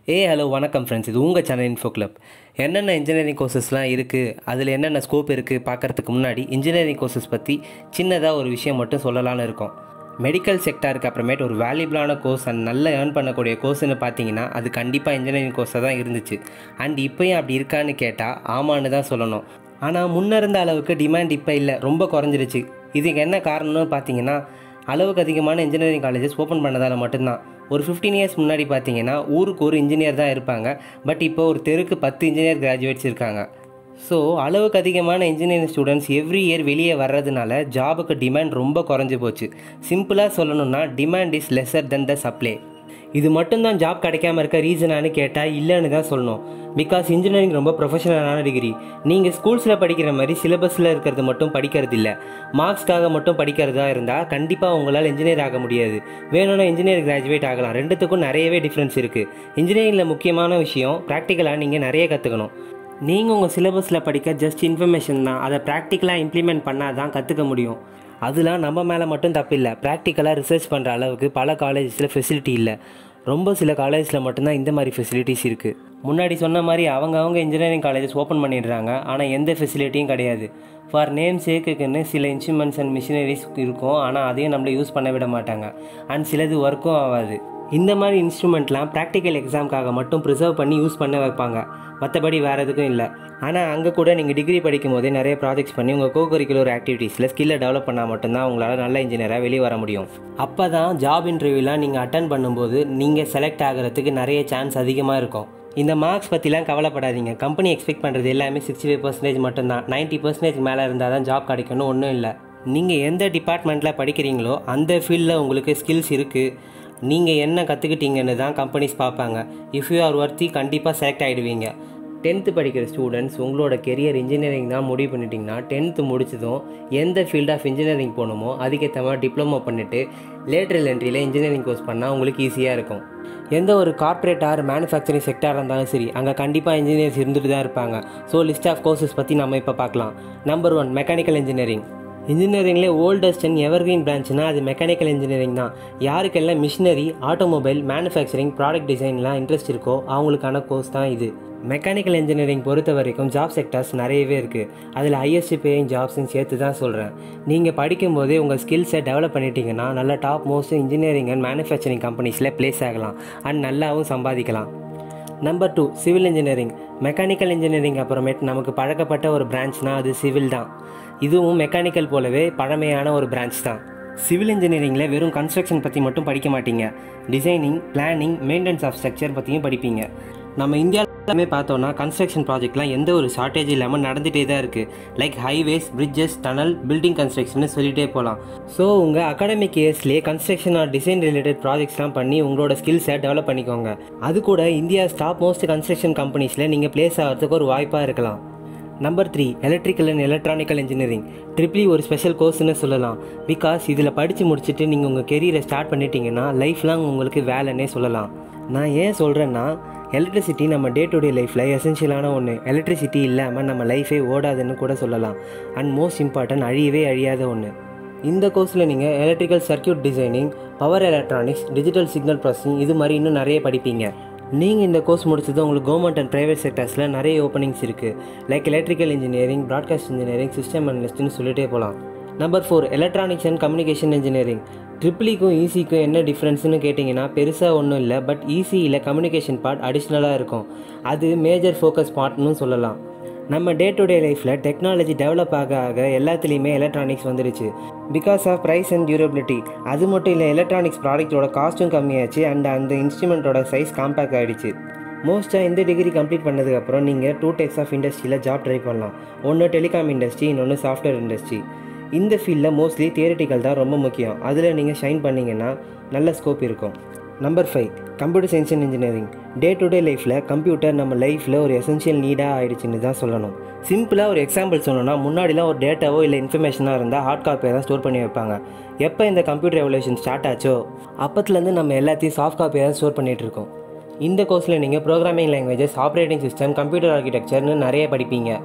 ஏ hello வணக்கம் friends இது உங்கள் சேனல் இன்ஃபோ கிளப் என்னென்ன இன்ஜினியரிங் கோர்சஸ்லாம் இருக்குது அதில் என்னென்ன ஸ்கோப் இருக்குது பார்க்கறதுக்கு முன்னாடி இன்ஜினியரிங் கோர்சஸ் பற்றி சின்னதாக ஒரு விஷயம் மட்டும் சொல்லலாம்னு இருக்கோம் மெடிக்கல் செக்டாருக்கு அப்புறமேட்டு ஒரு வேல்யூபிளான கோர்ஸ் அண்ட் நல்ல ஏர்ன் பண்ணக்கூடிய கோர்ஸ்னு பார்த்தீங்கன்னா அது கண்டிப்பாக இன்ஜினியரிங் கோர்ஸாக தான் இருந்துச்சு அண்ட் இப்போயும் அப்படி இருக்கான்னு கேட்டால் ஆமான்னு தான் சொல்லணும் ஆனால் முன்ன இருந்த அளவுக்கு டிமாண்ட் இப்போ இல்லை ரொம்ப குறைஞ்சிருச்சு இதுக்கு என்ன காரணம்னு பார்த்தீங்கன்னா அளவுக்கு அதிகமான இன்ஜினியரிங் காலேஜஸ் ஓப்பன் பண்ணதால் மட்டும்தான் ஒரு ஃபிஃப்டீன் இயர்ஸ் முன்னாடி பார்த்தீங்கன்னா ஊருக்கு ஒரு இன்ஜினியர் தான் இருப்பாங்க பட் இப்போ ஒரு தெருக்கு பத்து இன்ஜினியர் கிராஜுவேட்ஸ் இருக்காங்க ஸோ அளவுக்கு அதிகமான இன்ஜினியரிங் ஸ்டூடெண்ட்ஸ் எவ்ரி இயர் வெளியே வர்றதுனால ஜாபுக்கு டிமாண்ட் ரொம்ப குறைஞ்சி போச்சு சிம்பிளாக சொல்லணும்னா demand is lesser than the supply இது மட்டும்தான் ஜாப் கிடைக்காம இருக்க ரீசனானு கேட்டால் இல்லைன்னு தான் சொல்லணும் பிகாஸ் இன்ஜினியரிங் ரொம்ப ப்ரொஃபஷனலான டிகிரி நீங்கள் ஸ்கூல்ஸில் படிக்கிற மாதிரி சிலபஸில் இருக்கிறது மட்டும் படிக்கிறது இல்லை மார்க்ஸ்க்காக மட்டும் படிக்கிறதா இருந்தால் கண்டிப்பாக உங்களால் இன்ஜினியர் ஆக முடியாது வேணும்னா இன்ஜினியர் கிராஜுவேட் ஆகலாம் ரெண்டுத்துக்கும் நிறையவே டிஃப்ரென்ஸ் இருக்குது இன்ஜினியரிங்கில் முக்கியமான விஷயம் ப்ராக்டிக்கலாக நீங்கள் நிறைய கற்றுக்கணும் நீங்கள் உங்கள் சிலபஸில் படிக்க ஜஸ்ட் இன்ஃபர்மேஷன் தான் அதை ப்ராக்டிக்கலாக இம்ப்ளிமெண்ட் பண்ணால் தான் கற்றுக்க முடியும் அதெலாம் நம்ம மேலே மட்டும் தப்பில்லை ப்ராக்டிக்கலாக ரிசர்ச் பண்ணுற அளவுக்கு பல காலேஜஸில் ஃபெசிலிட்டி இல்லை ரொம்ப சில காலேஜில் மட்டும்தான் இந்த மாதிரி ஃபெசிலிட்டிஸ் இருக்குது முன்னாடி சொன்ன மாதிரி அவங்க அவங்க இன்ஜினியரிங் காலேஜஸ் ஓப்பன் பண்ணிடுறாங்க ஆனால் எந்த ஃபெசிலிட்டியும் கிடையாது ஃபார் நேம் சேக்குக்குன்னு சில இன்ஸ்ட்ருமெண்ட்ஸ் அண்ட் மிஷினரிஸ் இருக்கும் ஆனால் அதையும் நம்மளை யூஸ் பண்ண விட மாட்டாங்க அண்ட் சிலது ஒர்க்கும் ஆகாது இந்த மாதிரி இன்ஸ்ட்ருமெண்ட்லாம் ப்ராக்டிக்கல் எக்ஸாம்க்காக மட்டும் ப்ரிசர்வ் பண்ணி யூஸ் பண்ண வைப்பாங்க மற்றபடி வேறு எதுக்கும் இல்லை ஆனால் அங்கே கூட நீங்கள் டிகிரி படிக்கும் போதே நிறைய ப்ராஜெக்ட்ஸ் பண்ணி உங்கள் கோ கரிக்குலர் ஆக்டிவிட்டீஸில் ஸ்கில்லை டெவலப் பண்ணால் மட்டும்தான் உங்களால் நல்ல இன்ஜினியராக வெளியே வர முடியும் அப்போ தான் ஜாப் இன்டர்வியூலாம் நீங்கள் அட்டன் பண்ணும்போது நீங்கள் செலக்ட் ஆகிறதுக்கு நிறைய சான்ஸ் அதிகமாக இருக்கும் இந்த மார்க்ஸ் பற்றிலாம் கவலைப்படாதீங்க கம்பெனி எக்ஸ்பெக்ட் பண்ணுறது எல்லாமே சிக்ஸ்டி ஃபைவ் பர்சன்டேஜ் மட்டும்தான் நைன்ட்டி பர்சன்டேஜ் மேலே இருந்தால் தான் ஜாப் கிடைக்கணும் ஒன்றும் இல்லை நீங்கள் எந்த டிபார்ட்மெண்ட்டில் படிக்கிறீங்களோ அந்த ஃபீல்டில் உங்களுக்கு ஸ்கில்ஸ் இருக்குது நீங்கள் என்ன கற்றுக்கிட்டீங்கன்னு தான் கம்பெனிஸ் பார்ப்பாங்க இஃப் யூ ஆர் ஒர்த்தி கண்டிப்பாக செலக்ட் ஆகிடுவீங்க டென்த்து படிக்கிற ஸ்டூடெண்ட்ஸ் உங்களோட கெரியர் இன்ஜினியரிங் தான் முடிவு பண்ணிட்டீங்கன்னா டென்த்து முடிச்சதும் எந்த ஃபீல்ட் ஆஃப் இன்ஜினியரிங் போகணுமோ அதுக்கேற்ற மாதிரி டிப்ளமோ பண்ணிவிட்டு லேட்ரல் என்ட்ரியில் இன்ஜினியரிங் கோர்ஸ் பண்ணால் உங்களுக்கு ஈஸியாக இருக்கும் எந்த ஒரு கார்ப்பரேட் ஆர் மேனுஃபேக்சரிங் செக்டாராக இருந்தாலும் சரி அங்கே கண்டிப்பாக இன்ஜினியர்ஸ் இருந்துட்டு தான் இருப்பாங்க ஸோ லிஸ்ட் ஆஃப் கோர்சஸ் பற்றி நம்ம இப்போ பார்க்கலாம் நம்பர் ஒன் மெக்கானிக்கல் இன்ஜினியரிங் இன்ஜினியரிங்லே ஓல்டஸ்ட் அண்ட் எவர்கிரீன் பிரான்ச்னா அது மெக்கானிக்கல் இன்ஜினியரிங் தான் யாருக்கெல்லாம் மிஷினரி ஆட்டோமொபைல் மேனுஃபேக்சரிங் ப்ராடக்ட் டிசைன்லாம் இன்ட்ரெஸ்ட் இருக்கோ அவங்களுக்கான கோர்ஸ் தான் இது மெக்கானிக்கல் இன்ஜினியரிங் பொறுத்த வரைக்கும் ஜாப் செக்டர்ஸ் நிறையவே இருக்குது அதில் ஹையஸ்ட் பேயிங் ஜாப்ஸ்னு சேர்த்து தான் சொல்கிறேன் நீங்கள் படிக்கும்போதே உங்கள் ஸ்கில்ஸை டெவலப் பண்ணிட்டீங்கன்னா நல்ல top most engineering and manufacturing கம்பெனிஸில் ப்ளேஸ் ஆகலாம் அண்ட் நல்லாவும் சம்பாதிக்கலாம் number two civil engineering mechanical engineering அப்புறமேட்டு நமக்கு பழக்கப்பட்ட ஒரு பிரான்ச்னால் அது சிவில் தான் இதுவும் மெக்கானிக்கல் போலவே பழமையான ஒரு பிரான்ச் தான் சிவில் இன்ஜினியரிங்கில் வெறும் கன்ஸ்ட்ரக்ஷன் பற்றி மட்டும் படிக்க மாட்டீங்க designing planning maintenance of structure பற்றியும் படிப்பீங்க நம்ம இந்தியாவிலுமே பார்த்தோன்னா கன்ஸ்ட்ரக்ஷன் ப்ராஜெக்ட்லாம் எந்த ஒரு ஷார்ட்டேஜ் இல்லாமல் நடந்துகிட்டே தான் இருக்குது like highways bridges tunnel building construction சொல்லிகிட்டே போகலாம் ஸோ உங்கள் அகாடமிக் இயர்ஸ்லேயே கன்ஸ்ட்ரக்ஷன் ஆர் டிசைன் ரிலேட்டட் ப்ராஜெக்ட்ஸ்லாம் பண்ணி உங்களோட ஸ்கில்ஸை டெவலப் பண்ணிக்கோங்க அது கூட இந்தியா டாப் மோஸ்ட் கன்ஸ்ட்ரக்ஷன் கம்பெனிஸில் நீங்கள் பிளேஸ் ஆகிறதுக்கு ஒரு வாய்ப்பாக இருக்கலாம் number three electrical and electronical engineering triple E ஒரு ஸ்பெஷல் கோர்ஸ்னு சொல்லலாம் பிகாஸ் இதில் படித்து முடிச்சுட்டு நீங்கள் உங்கள் கெரியரை ஸ்டார்ட் பண்ணிட்டீங்கன்னா லைஃப் லாங் உங்களுக்கு வேலைன்னே சொல்லலாம் நான் ஏன் சொல்கிறேன்னா எலக்ட்ரிசிட்டி நம்ம டே டு டே லைஃப்பில் எசென்ஷியலான ஒன்று எலக்ட்ரிசிட்டி இல்லாமல் நம்ம லைஃபே ஓடாதுன்னு கூட சொல்லலாம் அண்ட் மோஸ்ட் இம்பார்ட்டன்ட் அழியவே அழியாத ஒன்று இந்த கோர்ஸில் நீங்கள் electrical circuit designing power electronics digital signal processing இது மாதிரி இன்னும் நிறைய படிப்பீங்க நீங்கள் இந்த கோர்ஸ் முடிச்சது உங்களுக்கு கவர்மெண்ட் அண்ட் ப்ரைவேட் செக்டர்ஸில் நிறைய ஓப்பனிங்ஸ் இருக்குது like electrical engineering broadcast engineering system அனலிஸ்ட்னு சொல்லிட்டே போகலாம் number four electronics and communication engineering ட்ரிபிளிக்கும் ஈஸிக்கும் என்ன டிஃப்ரென்ஸ்னு கேட்டிங்கன்னா பெருசாக ஒன்றும் இல்லை பட் ஈஸியில் கம்யூனிகேஷன் பார்ட் அடிஷ்னலாக இருக்கும் அது மேஜர் ஃபோக்கஸ் பார்ட்னு சொல்லலாம் நம்ம டே டு டே லைஃப்பில் டெக்னாலஜி டெவலப் ஆக ஆக எல்லாத்துலேயுமே எலக்ட்ரானிக்ஸ் வந்துருச்சு because of price and durability அது மட்டும் இல்லை எலக்ட்ரானிக்ஸ் ப்ராடக்ட்டோட காஸ்ட்டும் கம்மியாச்சு அண்ட் அந்த இன்ஸ்ட்ருமெண்ட்டோட சைஸ் காம்பேக்ட் ஆகிடுச்சு மோஸ்ட்டாக இந்த டிகிரி கம்ப்ளீட் பண்ணதுக்கப்புறம் நீங்கள் டூ டைப்ஸ் ஆஃப் இண்டஸ்ட்ரியில் ஜாப் ட்ரை பண்ணலாம் ஒன்று டெலிகாம் இண்டஸ்ட்ரி இன்னொன்று சாஃப்ட்வேர் இண்டஸ்ட்ரி இந்த ஃபீல்டில் மோஸ்ட்லி தியரிட்டிக்கல் தான் ரொம்ப முக்கியம் அதில் நீங்கள் ஷைன் பண்ணிங்கன்னா நல்ல ஸ்கோப் இருக்கும் number five computer science and engineering day to day லைஃப்பில் கம்ப்யூட்டர் நம்ம லைஃப்பில் ஒரு எசென்ஷியல் நீடாக ஆயிடுச்சுன்னு தான் சொல்லணும் சிம்பிளாக ஒரு எக்ஸாம்பிள் சொல்லணும்னா முன்னாடிலாம் ஒரு டேட்டாவோ இல்லை இன்ஃபர்மேஷனாக இருந்தால் ஹார்ட் காப்பியை தான் ஸ்டோர் பண்ணி வைப்பாங்க எப்போ இந்த கம்ப்யூட்டர் ரெவல்யூஷன் ஸ்டார்ட் ஆச்சோ அப்பத்துலேருந்து நம்ம எல்லாத்தையும் சாஃப்ட் காப்பியாக தான் ஸ்டோர் பண்ணிகிட்டு இருக்கோம் இந்த கோர்ஸில் நீங்கள் programming languages operating system computer ஆர்கிடெக்சர்னு நிறைய படிப்பீங்க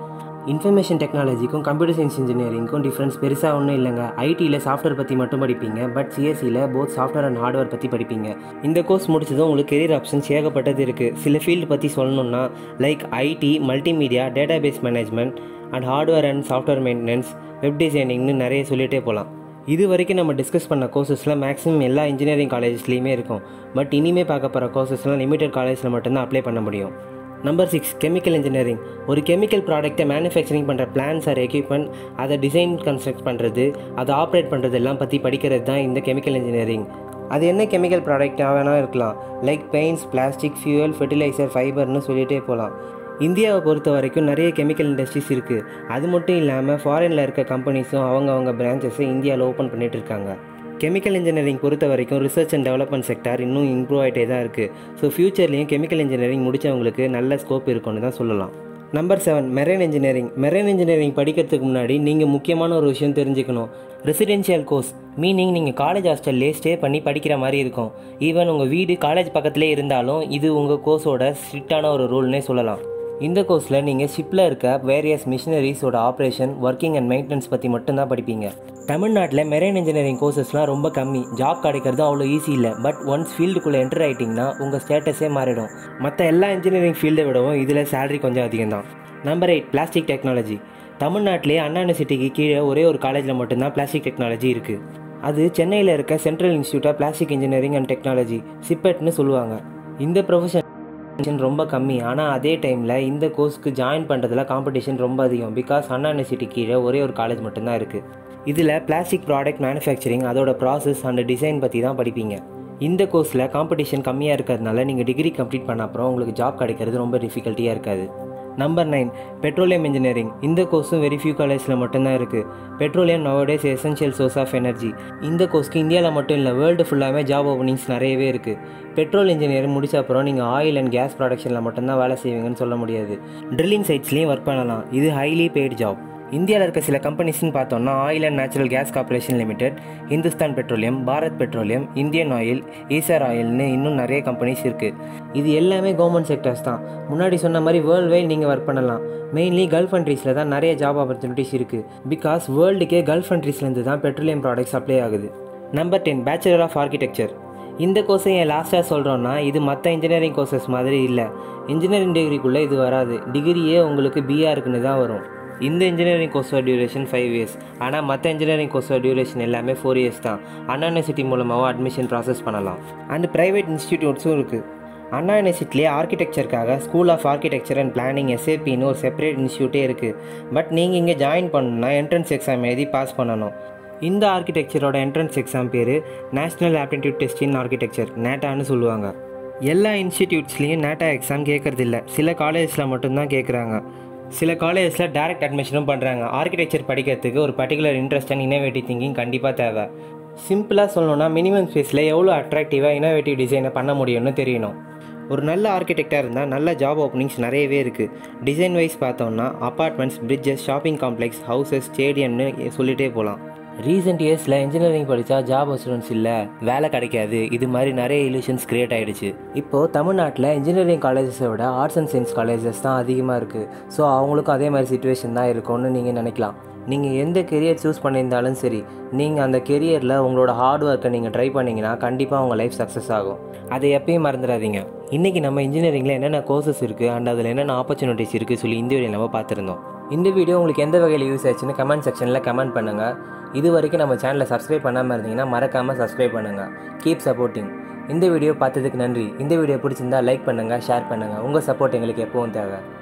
இன்ஃபர்மேஷன் டெக்னாலஜிக்கும் கம்ப்யூட்டர் சயின்ஸ் இன்ஜினியரிங்க்கும் டிஃப்ரென்ஸ் பெருசாக ஒன்றும் இல்லைங்க ஐடியில் சாஃப்ட்வேர் பற்றி மட்டும் படிப்பீங்க பட் சிஎஸ்சியில் போத் சாஃப்ட்வேர் அண்ட் ஹார்ட்வேர் பற்றி படிப்பீங்க இந்த கோர்ஸ் முடிச்சதும் உங்களுக்கு கெரியர் ஆப்ஷன்ஸ் ஏகப்பட்டது இருக்குது சில ஃபீல்டு பற்றி சொல்லணும்னா like IT multimedia database management and hardware and software maintenance web டிசைனிங்னு நிறைய சொல்லிகிட்டே போகலாம் இது வரைக்கும் நம்ம டிஸ்கஸ் பண்ண கோர்சஸ்லாம் மேக்ஸிமம் எல்லா இன்ஜினியரிங் காலேஜஸ்லேயுமே இருக்கும் பட் இனிமே பார்க்க போகிற கோர்சஸ்லாம் லிமிடெட் காலேஜில் மட்டும்தான் அப்ளை பண்ண முடியும் நம்பர் சிக்ஸ் கெமிக்கல் இன்ஜினியரிங் ஒரு கெமிக்கல் ப்ராடக்ட்டை மேனுஃபேக்சரிங் பண்ணுற பிளான்ஸ் ஆர் எக்யூப்மெண்ட் அதை டிசைன் கன்ஸ்ட்ரக்ட் பண்ணுறது அதை ஆப்ரேட் பண்ணுறது எல்லாம் பற்றி படிக்கிறது தான் இந்த கெமிக்கல் இன்ஜினியரிங் அது என்ன கெமிக்கல் ப்ராடக்டாக வேணால் இருக்கலாம் like paints plastic fuel fertiliser ஃபைபர்னு சொல்லிகிட்டே போகலாம் இந்தியாவை பொறுத்த வரைக்கும் நிறைய கெமிக்கல் இண்டஸ்ட்ரீஸ் இருக்குது அது மட்டும் இல்லாமல் ஃபாரினில் இருக்க கம்பெனிஸும் அவங்க அவங்க பிரான்ச்சஸை இந்தியாவில் ஓப்பன் பண்ணிட்டு இருக்காங்க கெமிக்கல் இன்ஜினியரிங் பொறுத்த வரைக்கும் ரிசர்ச் அண்ட் டெவலப்மெண்ட் செக்டார் இன்னும் இம்ப்ரூவ் ஆகிட்டே தான் இருக்குது ஸோ ஃப்யூச்சர்லேயும் கெமிக்கல் இன்ஜினியரிங் முடித்தவங்களுக்கு நல்ல ஸ்கோப் இருக்கும்னு தான் சொல்லலாம் number seven marine engineering marine engineering படிக்கிறதுக்கு முன்னாடி நீங்கள் முக்கியமான ஒரு விஷயம் தெரிஞ்சுக்கணும் ரெசிடென்ஷியல் கோர்ஸ் மீனிங் நீங்கள் காலேஜ் ஹாஸ்டல்லே ஸ்டே பண்ணி படிக்கிற மாதிரி இருக்கும் ஈவன் உங்கள் வீடு காலேஜ் பக்கத்துலேயே இருந்தாலும் இது உங்கள் கோர்ஸோட ஸ்ட்ரிக்டான ஒரு ரூல்னே சொல்லலாம் இந்த கோர்ஸில் நீங்கள் ஷிப்பில் இருக்க வேரியஸ் மிஷினரிஸோட ஆப்ரேஷன் ஒர்க்கிங் அண்ட் மெயின்டெனன்ஸ் பற்றி மட்டும்தான் படிப்பீங்க தமிழ்நாட்டில் மெரைன் இன்ஜினியரிங் கோர்சஸ்லாம் ரொம்ப கம்மி ஜாப் கிடைக்கிறது அவ்வளோ ஈஸி இல்லை பட் ஒன்ஸ் ஃபீல்டுக்குள்ளே என்டர் ஆகிட்டிங்கன்னா உங்கள் ஸ்டேட்டஸே மாறிடும் மற்ற எல்லா இன்ஜினியரிங் ஃபீல்டை விடவும் இதில் சேலரி கொஞ்சம் அதிகம் தான் நம்பர் எயிட் பிளாஸ்டிக் டெக்னாலஜி தமிழ்நாட்டிலே அண்ணா யூனிவர்சிட்டிக்கு கீழே ஒரே ஒரு காலேஜில் மட்டும்தான் பிளாஸ்டிக் டெக்னாலஜி இருக்குது அது சென்னையில் இருக்க central institute of plastic engineering and technology சிப்பெட்னு சொல்லுவாங்க இந்த ப்ரொஃபஷன் காம்படிஷன் ரொம்ப கம்மி ஆனால் அதே டைமில் இந்த கோர்ஸ்க்கு ஜாயின் பண்ணுறதுல காம்படிஷன் ரொம்ப அதிகம் பிகாஸ் அண்ணா யூனிவர்சிட்டி கீழே ஒரே ஒரு காலேஜ் மட்டும்தான் இருக்குது இதில் பிளாஸ்டிக் ப்ராடக்ட் மேனுஃபேக்சரிங் அதோட ப்ராசஸ் அண்ட் டிசைன் பற்றி தான் படிப்பீங்க இந்த கோர்ஸில் காம்படிஷன் கம்மியாக இருக்கிறதுனால நீங்கள் டிகிரி கம்ப்ளீட் பண்ண அப்புறம் உங்களுக்கு ஜாப் கிடைக்கிறது ரொம்ப டிஃபிகல்ட்டியாக இருக்காது நம்பர் நைன் பெட்ரோலியம் இன்ஜினியரிங் இந்த கோர்ஸும் வெரி ஃபியூ காலேஜில் மட்டும்தான் இருக்குது petroleum nowadays essential source of energy இந்த கோர்ஸ்க்கு இந்தியாவில் மட்டும் இல்லை வேர்ல்டு ஃபுல்லாகவே ஜாப் ஓப்பனிங்ஸ் நிறையவே இருக்குது பெட்ரோல் இன்ஜினியரிங் முடிச்ச அப்புறம் நீங்கள் ஆயில் அண்ட் கேஸ் ப்ரொடக்ஷனில் மட்டும்தான் வேலை செய்வீங்கன்னு சொல்ல முடியாது ட்ரில்லிங் சைட்ஸ்லேயும் ஒர்க் பண்ணலாம் இது ஹைலி பெய்டு ஜாப் இந்தியாவில் இருக்க சில கம்பெனிஸ்னு பார்த்தோம்னா oil and natural gas corporation limited Hindustan petroleum Bharat petroleum Indian oil Essar ஆயில்னு இன்னும் நிறைய கம்பெனிஸ் இருக்குது இது எல்லாமே கவர்மெண்ட் செக்டர்ஸ் தான் முன்னாடி சொன்ன மாதிரி வேர்ல்டு வைட் நீங்கள் ஒர்க் பண்ணலாம் மெயின்லி கல்ஃப் கண்ட்ரீஸில் தான் நிறைய ஜாப் ஆப்பர்ச்சுனிட்டிஸ் இருக்குது பிகாஸ் வேர்ல்டுக்கே கல்ஃப் கண்ட்ரீஸ்லேருந்து தான் பெட்ரோலியம் ப்ராடக்ட்ஸ் அப்ளை ஆகுது number ten bachelor of architecture இந்த கோர்ஸை என் லாஸ்ட்டாக சொல்கிறோன்னா இது மற்ற இன்ஜினியரிங் கோர்சஸ் மாதிரி இல்லை இன்ஜினியரிங் டிகிரிக்குள்ளே இது வராது டிகிரியே உங்களுக்கு பிஆருக்குன்னு தான் வரும் இந்த இன்ஜினியரிங் கோர்ஸோட டியூரேஷன் ஃபைவ் இயர்ஸ் ஆனால் மற்ற இன்ஜினியரிங் கோர்ஸோட டியூரேஷன் எல்லாமே ஃபோர் இயர்ஸ் தான் அண்ணா யூனிவர்சிட்டி மூலமாகவும் அட்மிஷன் ப்ராசஸ் பண்ணலாம் அண்ட் ப்ரைவேட் இன்ஸ்டிடியூட்ஸும் இருக்குது அண்ணா யூனிவர்சிட்டிலே ஆர்கிடெக்சருக்காக school of architecture and planning எஸ்ஏபின்னு ஒரு செப்பரேட் இன்ஸ்டியூட்டே இருக்குது பட் நீங்கள் இங்கே ஜாயின் பண்ணணும்னா என்ட்ரன்ஸ் எக்ஸாம் எழுதி பாஸ் பண்ணணும் இந்த ஆர்கிடெக்சரோட என்ட்ரன்ஸ் எக்ஸாம் பேர் national aptitude test in architecture நேட்டான்னு சொல்லுவாங்க எல்லா இன்ஸ்டிடியூட்ஸ்லேயும் நேட்டா எக்ஸாம் கேட்குறதில்ல சில காலேஜஸில் மட்டும்தான் கேட்குறாங்க சில காலேஜஸில் டேரக்ட் அட்மிஷனும் பண்ணுறாங்க ஆர்கிடெக்சர் படிக்கிறதுக்கு ஒரு particular interest and innovative thinking கண்டிப்பாக தேவை சிம்பிளாக சொல்லணும்னா மினிமம் ஸ்பேஸில் எவ்வளோ அட்ராக்டிவாக இனோவேட்டிவ் டிசைனை பண்ண முடியும்னு தெரியணும் ஒரு நல்ல ஆர்கிடெக்டாக இருந்தால் நல்ல ஜாப் ஓப்பனிங்ஸ் நிறையவே இருக்குது டிசைன் வைஸ் பார்த்தோம்னா apartments bridges shopping complex houses ஸ்டேடியம்னு சொல்லிகிட்டே போகலாம் ரீசெண்ட் இயர்ஸில் இன்ஜினியரிங் படித்தா ஜாப் அசூரன்ஸ் இல்லை வேலை கிடைக்காது இது மாதிரி நிறைய இல்யூஷன்ஸ் க்ரியேட் ஆகிடுச்சு இப்போது தமிழ்நாட்டில் இன்ஜினியரிங் காலேஜஸை விட ஆர்ட்ஸ் அண்ட் சயின்ஸ் காலேஜஸ் தான் அதிகமாக இருக்குது ஸோ அவங்களுக்கும் அதே மாதிரி சுச்சுவேஷன் தான் இருக்கும்னு நீங்கள் நினைக்கலாம் நீங்கள் எந்த கெரியர் சூஸ் பண்ணியிருந்தாலும் சரி நீங்கள் அந்த கெரியரில் உங்களோட ஹார்ட் ஒர்க்கை நீங்கள் ட்ரை பண்ணிங்கன்னா கண்டிப்பாக உங்கள் லைஃப் சக்ஸஸ் ஆகும் அதை எப்பயும் மறந்துடாதீங்க இன்றைக்கி நம்ம இன்ஜினியரிங்கில் என்னென்ன கோர்சஸ் இருக்குது அண்ட் அதில் என்னென்ன ஆப்பர்ச்சுனிட்டிஸ் இருக்குது சொல்லி இந்த வீடியோ நம்ம பார்த்துருந்தோம் இந்த வீடியோ உங்களுக்கு எந்த வகையில் யூஸ் ஆச்சுன்னு கமெண்ட் செக்ஷனில் கமெண்ட் பண்ணுங்கள் இது வரைக்கும் நம்ம சேனலை சப்ஸ்கிரைப் பண்ணாமல் இருந்தீங்கன்னா மறக்காமல் சப்ஸ்கிரைப் பண்ணுங்கள் கீப் சப்போர்ட்டிங் இந்த வீடியோ பார்த்ததுக்கு நன்றி இந்த வீடியோ பிடிச்சிருந்தா லைக் பண்ணுங்கள் ஷேர் பண்ணுங்கள் உங்கள் சப்போர்ட் எங்களுக்கு எப்பவும் தேவை